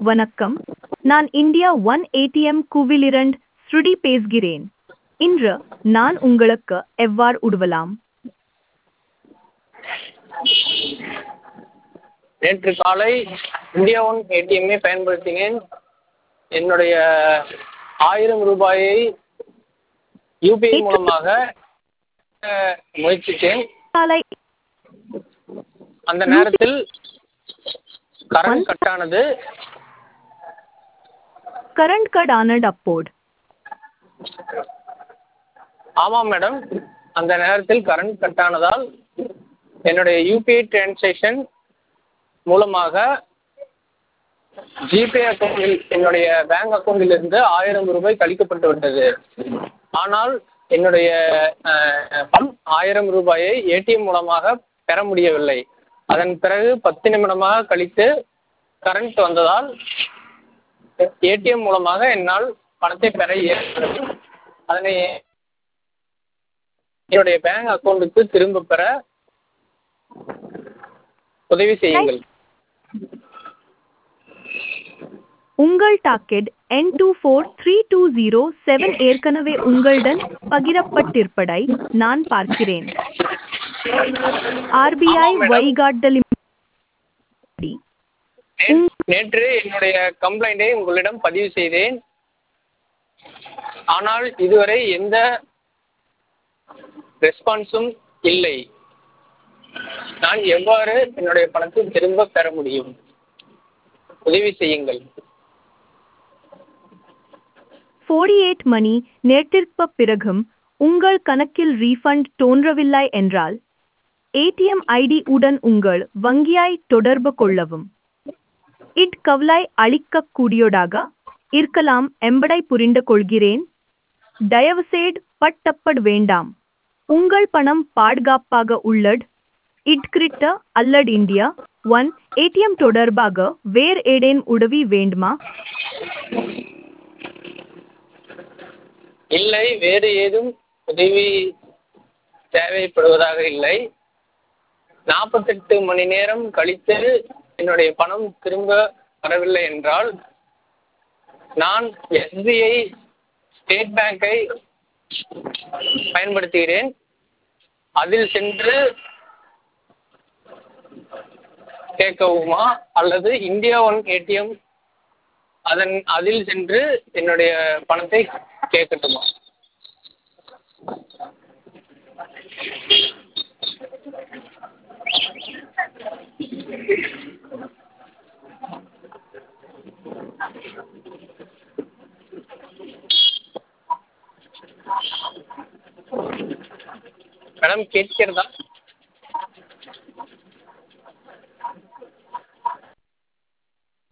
வணக்கம் நான் India one ATM கூவிலிரண்ட் ஸ்ருதி பேசுகிறேன் இன்று நான் உங்களுக்கு எவ்வாறு உதவலாம் நேற்று காலை இந்தியா ஒன் ஏடிஎம்மை பயன்படுத்தினேன் என்னுடைய ஆயிரம் ரூபாயை யூபிஐ மூலமாக அஹ், முயற்சித்தேன் காலை அந்த நேரத்தில் கரண்ட் கட் ஆனது கரண்ட் கார்டு ஆனட் அப்போட் ஆமாம் மேடம் அந்த நேரத்தில் கரண்ட் கட் ஆனதால் என்னுடைய யூபிஐ டிரான்சாக்ஷன் மூலமாக ஜிபே அக்கௌண்ட்டில் என்னுடைய பேங்க் அக்கௌண்ட்டிலிருந்து ஆயிரம் ரூபாய் கழிக்கப்பட்டு விட்டது ஆனால் என்னுடைய அஹ், பணம் ஆயிரம் ரூபாயை ஏடிஎம் மூலமாக பெற முடியவில்லை அதன் பிறகு பத்து நிமிடமாக கழித்து கரண்ட் வந்ததால் ஏடிஎம் மூலமாக என்னால் பணத்தை பெற இயலவில்லை அதனை என்னுடைய பேங்க் அக்கௌண்ட்டுக்கு திரும்ப பெற உதவி செய்யுங்கள் உங்கள் டாக்கெட் என் two four three two zero seven ஏற்கனவே உங்களுடன் பகிரப்பட்டிருப்பதை நான் பார்க்கிறேன் ஆர்பிஐ ஆமாம், மேடம். வழிகாட்டலின் நே- நேற்று என்னுடைய கம்ப்ளைண்டை உங்களிடம் பதிவு செய்தேன் ஆனால் இதுவரை எந்த ரெஸ்பான்ஸும் இல்லை நான் எவ்வாறு என்னுடைய பணத்தை திரும்ப பெற முடியும் உதவி செய்யுங்கள் 48 மணி நேரத்திற்கு பிறகும் உங்கள் கணக்கில் ரீஃபண்ட் தோன்றவில்லை என்றால் ஏடிஎம் ஐடி உடன் உங்கள் வங்கியை தொடர்பு கொள்ளவும் இட் கவலை அளிக்கக்கூடியதாக இருக்கலாம் என்பதை புரிந்து கொள்கிறேன் தயவுசெய்து பட்டப்பட வேண்டாம் உங்கள் பணம் பாதுகாப்பாக உள்ளது இட்கிரிட்ட அல்லது இந்தியா ஒன் ஏடிஎம் தொடர்பாக வேறு ஏதேனும் உதவி வேண்டுமா இல்லை வேறு ஏதும் உதவி தேவைப்படுவதாக இல்லை நாற்பத்தெட்டு மணி நேரம் கழித்து என்னுடைய பணம் திரும்ப வரவில்லை என்றால் நான் எஸ்பிஐ ஸ்டேட் பேங்கை பயன்படுத்துகிறேன் அதில் சென்று கேட்கவுமா அல்லது இந்தியா ஒன் ஏடிஎம் அதன் அதில் சென்று என்னுடைய பணத்தை கேட்கட்டுமா மேடம் கேட்கிறதா